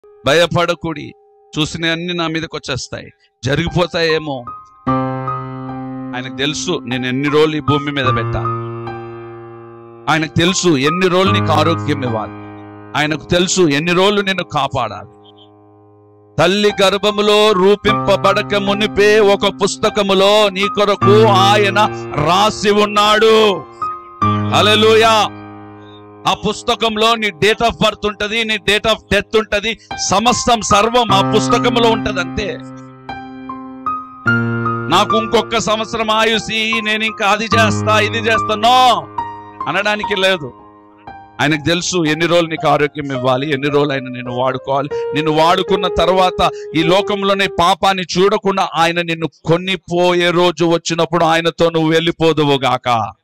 భయపడకుడి చూసినవన్నీ నా మీదకి వచ్చేస్తాయి జరిగిపోతాయేమో ఆయనకు తెలుసు నేను ఎన్ని రోజులు ఈ భూమి మీద పెట్టా ఆయనకు తెలుసు ఎన్ని రోజులు నీకు ఆరోగ్యం ఇవ్వాలి ఆయనకు తెలుసు ఎన్ని రోజులు నిన్ను కాపాడాలి తల్లి గర్భములో రూపింపబడక మునిపే ఒక పుస్తకములో నీ కొరకు ఆయన రాసి ఉన్నాడు హల్లెలూయా ఆ పుస్తకంలో నీ డేట్ ఆఫ్ బర్త్ ఉంటది నీ డేట్ ఆఫ్ డెత్ ఉంటది సమస్తం సర్వం ఆ పుస్తకంలో ఉంటది అంతే నాకు ఇంకొక సంవత్సరం ఆయుసి నేను ఇంకా అది చేస్తా ఇది చేస్తానో అనడానికి లేదు ఆయనకు తెలుసు ఎన్ని రోజులు నీకు ఆరోగ్యం ఇవ్వాలి ఎన్ని రోజులు ఆయన నిన్ను వాడుకోవాలి నిన్ను వాడుకున్న తర్వాత ఈ లోకంలోనే పాపాన్ని చూడకుండా ఆయన నిన్ను కొన్నిపోయే రోజు వచ్చినప్పుడు ఆయనతో నువ్వు వెళ్ళిపోదువు గాక